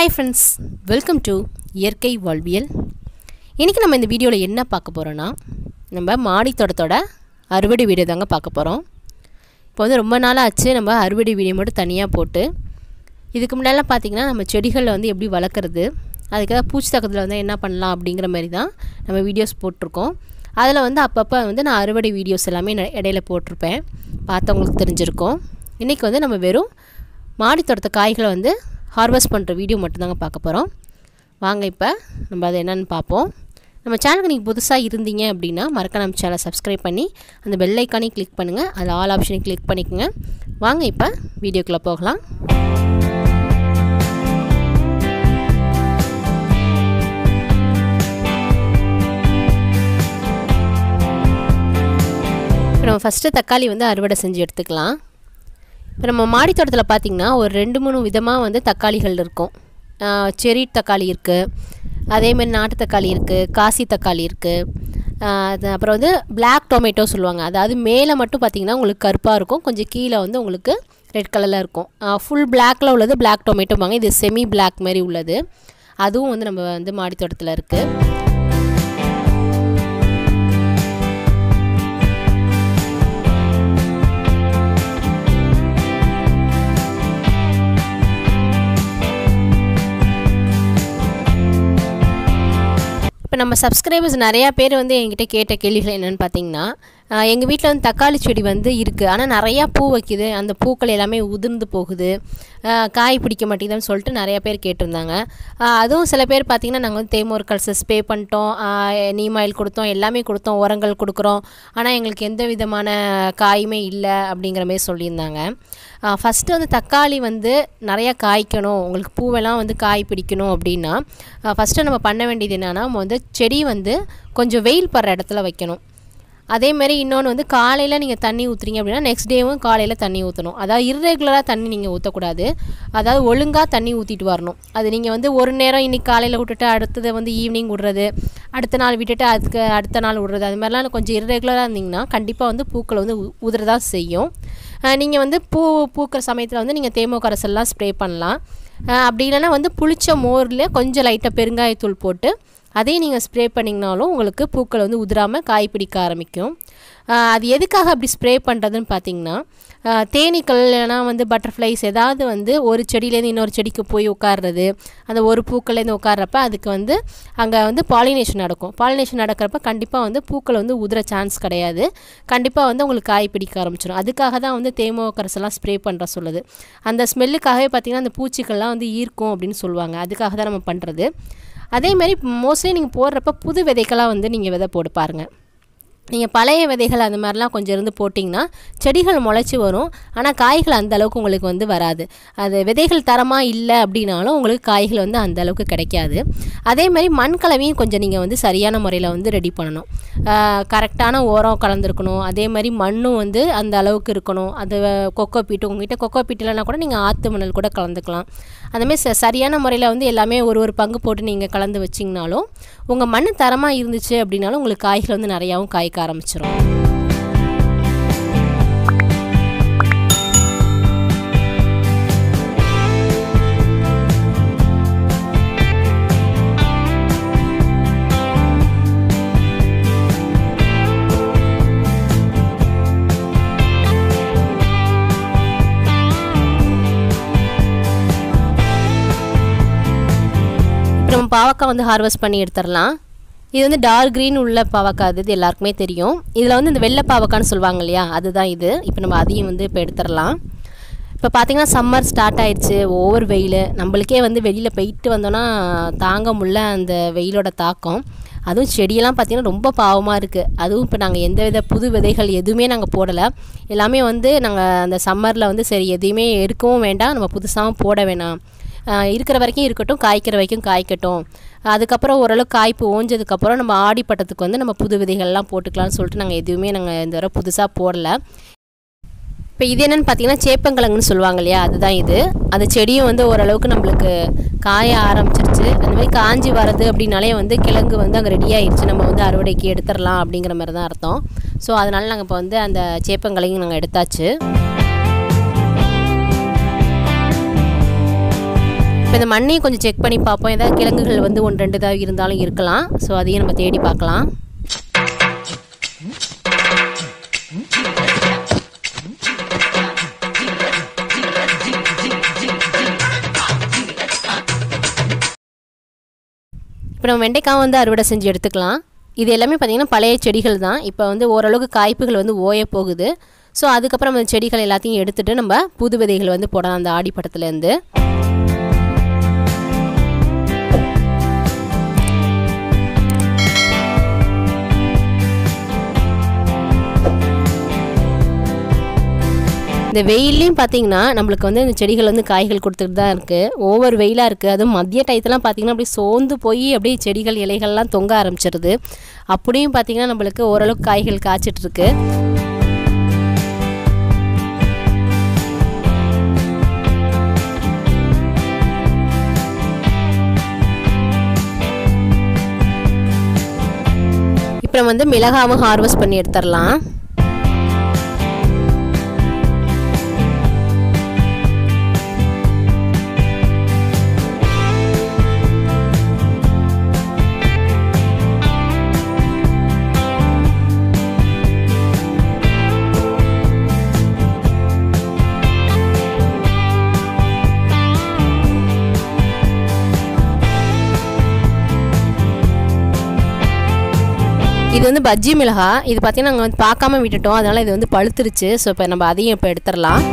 hi friends welcome to இயற்கை வாழ்வியல் இன்றைக்கி நம்ம இந்த வீடியோவில் என்ன பார்க்க போகிறோன்னா நம்ம மாடி தோட்டத்தோட அறுவடை வீடியோ தாங்க பார்க்க போகிறோம் இப்போ வந்து ரொம்ப நாள் ஆச்சு நம்ம அறுவடை வீடியோ மட்டும் தனியாக போட்டு இதுக்கு முன்னாடிலாம் பார்த்திங்கன்னா நம்ம செடிகளில் வந்து எப்படி வளர்க்குறது அதுக்காக பூச்சி தாக்கத்தில் வந்து என்ன பண்ணலாம் அப்படிங்கிற மாதிரி தான் நம்ம வீடியோஸ் போட்டிருக்கோம் அதில் வந்து அப்பப்போ வந்து நான் அறுவடை வீடியோஸ் எல்லாமே ந- இடையில போட்டிருப்பேன் பார்த்தவங்களுக்கு தெரிஞ்சிருக்கும் இன்றைக்கி வந்து நம்ம வெறும் மாடி தோட்டத்து காய்களை வந்து ஹார்வெஸ்ட் பண்ணுற வீடியோ மட்டும்தாங்க பார்க்க போகிறோம் வாங்க இப்போ நம்ம அது என்னென்னு பார்ப்போம் நம்ம சேனலுக்கு நீங்கள் புதுசாக இருந்தீங்க அப்படின்னா மறக்க நம்ம சேனலை சப்ஸ்கிரைப் பண்ணி அந்த பெல் ஐக்கானையும் கிளிக் பண்ணுங்கள் அதில் ஆல் ஆப்ஷனையும் கிளிக் பண்ணிக்கோங்க வாங்க இப்போ வீடியோக்குள்ளே போகலாம் இப்போ நம்ம ஃபஸ்ட்டு தக்காளி வந்து அறுவடை செஞ்சு எடுத்துக்கலாம் இப்போ நம்ம மாடி தோட்டத்தில் பார்த்திங்கன்னா ஒரு ரெண்டு மூணு விதமாக வந்து தக்காளிகள் இருக்கும் செரி தக்காளி இருக்குது அதேமாதிரி நாட்டு தக்காளி இருக்குது காசி தக்காளி இருக்குது அப்புறம் வந்து Black டொமேட்டோ சொல்லுவாங்க அதாவது மேலே மட்டும் பார்த்திங்கன்னா உங்களுக்கு கருப்பாக இருக்கும் கொஞ்சம் கீழே வந்து உங்களுக்கு ரெட் கலரில் இருக்கும் ஃபுல் பிளாக்கில் உள்ளது Black டொமேட்டோவாங்க இது செமி Black மாதிரி உள்ளது அதுவும் வந்து நம்ம வந்து மாடி தோட்டத்தில் இருக்குது இப்போ நம்ம சப்ஸ்கிரைபர்ஸ் நிறையா பேர் வந்து என்கிட்ட கேட்ட கேள்விகள் என்னென்னு பார்த்தீங்கன்னா எங்கள் வீட்டில் வந்து தக்காளி செடி வந்து இருக்குது ஆனால் நிறையா பூ வைக்குது அந்த பூக்கள் எல்லாமே உதிர்ந்து போகுது ஆஹ் காய் பிடிக்க மாட்டேங்குதுன்னு சொல்லிட்டு நிறையா பேர் கேட்டிருந்தாங்க ஆஹ் அதுவும் சில பேர் பார்த்திங்கன்னா நாங்கள் வந்து தேமோர் கல்சஸ் ஸ்ப்ரே பண்ணிட்டோம் நீம் ஆயில் கொடுத்தோம் எல்லாமே கொடுத்தோம் உரங்கள் கொடுக்குறோம் ஆனால் எங்களுக்கு எந்த விதமான காயுமே இல்லை அப்படிங்கிற மாதிரி சொல்லியிருந்தாங்க ஃபஸ்ட்டு வந்து தக்காளி வந்து நிறையா காய்க்கணும் உங்களுக்கு பூவெல்லாம் வந்து காய் பிடிக்கணும் அப்படின்னா ஃபஸ்ட்டு நம்ம பண்ண வேண்டியது என்னென்னா நம்ம வந்து செடி வந்து கொஞ்சம் வெயில் படுற இடத்துல வைக்கணும் அதேமாரி இன்னொன்று வந்து காலையில் நீங்கள் தண்ணி ஊற்றுறீங்க அப்படின்னா நெக்ஸ்ட் டேவும் காலையில் தண்ணி ஊற்றணும் அதாவது இர்ரெகுலராக தண்ணி நீங்கள் ஊற்றக்கூடாது அதாவது ஒழுங்காக தண்ணி ஊற்றிட்டு வரணும் அது நீங்கள் வந்து ஒரு நேரம் இன்றைக்கி காலையில் விட்டுட்டு அடுத்தது வந்து ஈவினிங் விடுறது அடுத்த நாள் விட்டுட்டு அதுக்கு அடுத்த நாள் விடுறது அது மாதிரிலாம் கொஞ்சம் இர்ரெகுலராக இருந்தீங்கன்னா கண்டிப்பாக வந்து பூக்கள் வந்து உ- உதிரதான் செய்யும் நீங்கள் வந்து பூ பூக்கிற சமயத்தில் வந்து நீங்கள் தேமோ கரைசல்லாம் ஸ்ப்ரே பண்ணலாம் அஹ் அப்படி இல்லைன்னா வந்து புளிச்ச மோரில் கொஞ்சம் லைட்டாக பெருங்காயத்தூள் போட்டு அதையும் நீங்கள் ஸ்ப்ரே பண்ணிங்கனாலும் உங்களுக்கு பூக்கள் வந்து உதிராமல் காய் பிடிக்க ஆரம்பிக்கும் ஆஹ் அது எதுக்காக அப்படி ஸ்ப்ரே பண்ணுறதுன்னு பார்த்தீங்கன்னா ஆஹ் தேனீக்கள் இல்லைனா வந்து பட்டர்ஃப்ளைஸ் ஏதாவது வந்து ஒரு செடியிலேருந்து இன்னொரு செடிக்கு போய் உட்கார்றது அந்த ஒரு பூக்கள்லேருந்து உட்கார்றப்ப அதுக்கு வந்து அங்கே வந்து பாலினேஷன் நடக்கும் பாலினேஷன் நடக்கிறப்ப கண்டிப்பாக வந்து பூக்கள் வந்து உதிர சான்ஸ் கிடையாது கண்டிப்பாக வந்து உங்களுக்கு காய் பிடிக்க ஆரம்பிச்சிடும் அதுக்காக தான் வந்து தேமோ கரைசலாம் ஸ்ப்ரே பண்ணுற சொல்லுது அந்த ஸ்மெல்லுக்காகவே பார்த்திங்கன்னா அந்த பூச்சிகள்லாம் வந்து ஈர்க்கும் அப்படின்னு சொல்லுவாங்க அதுக்காக தான் நம்ம பண்ணுறது அதே மாதிரி மோஸ்ட்லி நீங்கள் போடுறப்ப புது விதைகளாக வந்து நீங்கள் விதை போட்டு பாருங்கள் நீங்கள் பழைய விதைகள் அந்த மாதிரிலாம் கொஞ்சம் இருந்து போட்டிங்கன்னா செடிகள் முளைச்சி வரும் ஆனால் காய்கள் அந்த அளவுக்கு உங்களுக்கு வந்து வராது அது விதைகள் தரமாக இல்லை அப்படின்னாலும் உங்களுக்கு காய்கள் வந்து அந்த அளவுக்கு கிடைக்காது அதே மாதிரி மண் கலவையும் கொஞ்சம் நீங்கள் வந்து சரியான முறையில் வந்து ரெடி பண்ணணும் கரெக்டான உரம் கலந்துருக்கணும் அதே மாதிரி மண்ணும் வந்து அந்த அளவுக்கு இருக்கணும் அது கொக்கோ பீட்டு உங்ககிட்ட கொக்கோ பீட் இல்லைனா கூட நீங்கள் ஆற்று மணல் கூட கலந்துக்கலாம் அந்தமாதிரி ச சரியான முறையில் வந்து எல்லாமே ஒரு ஒரு பங்கு போட்டு நீங்கள் கலந்து வச்சிங்கனாலும் உங்கள் மண் தரமாக இருந்துச்சு அப்படின்னாலும் உங்களுக்கு காய்கள் வந்து நிறையாவும் காய்க்க ஆரம்பிச்சிடும் இப்போ நம்ம பாவக்காய் வந்து ஹார்வெஸ்ட் பண்ணி எடுத்துடலாம் இது வந்து டார்க் க்ரீன் உள்ள பாவக்காய் அது இது எல்லாருக்குமே தெரியும் இதில் வந்து இந்த வெள்ளை பாவக்கான்னு சொல்லுவாங்க இல்லையா அதுதான் இது இப்போ நம்ம அதையும் வந்து இப்போ எடுத்துடலாம் இப்போ பார்த்தீங்கன்னா சம்மர் ஸ்டார்ட் ஆயிடுச்சு ஓவர் வெயில் நம்மளுக்கே வந்து வெளியில் போயிட்டு வந்தோன்னா தாங்க முடியல அந்த வெயிலோட தாக்கம் அதுவும் செடியெல்லாம் பார்த்திங்கன்னா ரொம்ப பாவமாக இருக்குது அதுவும் இப்போ நாங்கள் எந்த வித புது விதைகள் எதுவுமே நாங்கள் போடலை எல்லாமே வந்து நாங்கள் அந்த சம்மரில் வந்து சரி எதையுமே எடுக்கவும் வேண்டாம் நம்ம புதுசாகவும் போட வேணாம் ஆஹ் இருக்கிற வரைக்கும் இருக்கட்டும் காய்க்கிற வரைக்கும் காய்க்கட்டும் அதுக்கப்புறம் ஓரளவு காய்ப்பு ஓஞ்சதுக்கப்புறம் நம்ம ஆடி பட்டத்துக்கு வந்து நம்ம புது விதைகள்லாம் போட்டுக்கலாம்னு சொல்லிட்டு நாங்கள் எதுவுமே நாங்கள் இந்த தடவை புதுசாக போடல இப்போ இது என்னென்னு பார்த்தீங்கன்னா சேப்பங்கிழங்குன்னு சொல்லுவாங்க இல்லையா அதுதான் இது அந்த செடியும் வந்து ஓரளவுக்கு நம்மளுக்கு காய ஆரம்பிச்சிருச்சு அந்த மாதிரி காஞ்சி வரது அப்படின்னாலே வந்து கிழங்கு வந்து அங்கே ரெடி ஆயிடுச்சு நம்ம வந்து அறுவடைக்கு எடுத்துடலாம் அப்படிங்கிற மாதிரி தான் அர்த்தம் ஸோ அதனால் நாங்கள் இப்போ வந்து அந்த சேப்பங்கிழங்கு நாங்கள் எடுத்தாச்சு இப்போ இந்த மண்ணையும் கொஞ்சம் செக் பண்ணி பார்ப்போம் ஏதாவது கிழங்குகள் வந்து ஒன்று ரெண்டு தான் இருந்தாலும் இருக்கலாம் ஸோ அதையும் நம்ம தேடி பார்க்கலாம் இப்போ நம்ம வெண்டைக்காய் வந்து அறுவடை செஞ்சு எடுத்துக்கலாம் இது எல்லாமே பார்த்திங்கன்னா பழைய செடிகள் தான் இப்போ வந்து ஓரளவுக்கு காய்ப்புகள் வந்து ஓய போகுது ஸோ அதுக்கப்புறம் அந்த செடிகள் எல்லாத்தையும் எடுத்துகிட்டு நம்ம புது விதைகள் வந்து போடலாம் அந்த ஆடிப்பட்டத்துலேருந்து இந்த வெயிலையும் பார்த்தீங்கன்னா நம்மளுக்கு வந்து இந்த செடிகள் வந்து காய்கள் கொடுத்துட்டு தான் இருக்குது ஓவர் வெயிலாக இருக்குது அதுவும் மதிய டயத்தெல்லாம் பார்த்தீங்கன்னா அப்படியே சோர்ந்து போய் அப்படியே செடிகள் இலைகள்லாம் தொங்க ஆரம்பிச்சிருது அப்படியும் பார்த்தீங்கன்னா நம்மளுக்கு ஓரளவுக்கு காய்கள் காய்ச்சிட்ருக்கு இப்போ நம்ம வந்து மிளகாவும் ஹார்வெஸ்ட் பண்ணி எடுத்துடலாம் இது வந்து பஜ்ஜி மிளகா இது பார்த்தீங்கன்னா நாங்கள் வந்து பார்க்காம விட்டுட்டோம் அதனால் இது வந்து பழுத்துருச்சு ஸோ இப்போ நம்ம அதையும் இப்போ எடுத்துடலாம்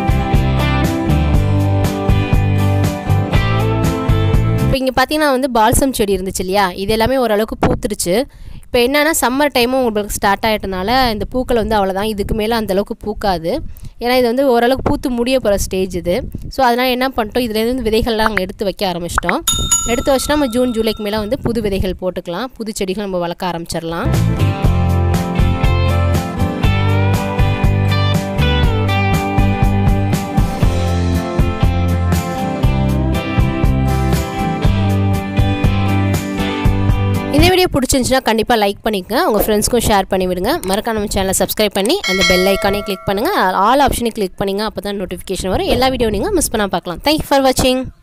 இப்போ இங்கே பார்த்தீங்கன்னா வந்து பால்சம் செடி இருந்துச்சு இல்லையா இது எல்லாமே ஓரளவுக்கு பூத்துருச்சு இப்போ என்னென்னா சம்மர் டைமும் உங்களுக்கு ஸ்டார்ட் ஆகிட்டனால இந்த பூக்கள் வந்து அவ்வளோதான் இதுக்கு மேலே அந்தளவுக்கு பூக்காது ஏன்னா இது வந்து ஓரளவுக்கு பூத்து முடிய போகிற ஸ்டேஜ் இது ஸோ அதனால் என்ன பண்ணிட்டோம் இதுலேருந்து விதைகள்லாம் நாங்கள் எடுத்து வைக்க ஆரம்பிச்சிட்டோம் எடுத்து வச்சுனா நம்ம ஜூன் ஜூலைக்கு மேலே வந்து புது விதைகள் போட்டுக்கலாம் புது செடிகள் நம்ம வளர்க்க ஆரம்பிச்சிடலாம் இந்த வீடியோ பிடிச்சிருந்துச்சுன்னா கண்டிப்பாக லைக் பண்ணிக்கங்க உங்கள் ஃப்ரெண்ட்ஸ்க்கும் ஷேர் பண்ணி விடுங்க மறக்காம நம்ம சேனலை சப்ஸ்கிரைப் பண்ணி அந்த பெல் ஐக்கானே கிளிக் பண்ணுங்கள் ஆல் ஆப்ஷனை கிளிக் பண்ணுங்க அப்போ தான் நோட்டிஃபிகேஷன் வரும் எல்லா வீடியோ நீங்கள் மிஸ் பண்ணால் பார்க்கலாம் தேங்க்யூ ஃபார் வாட்சிங்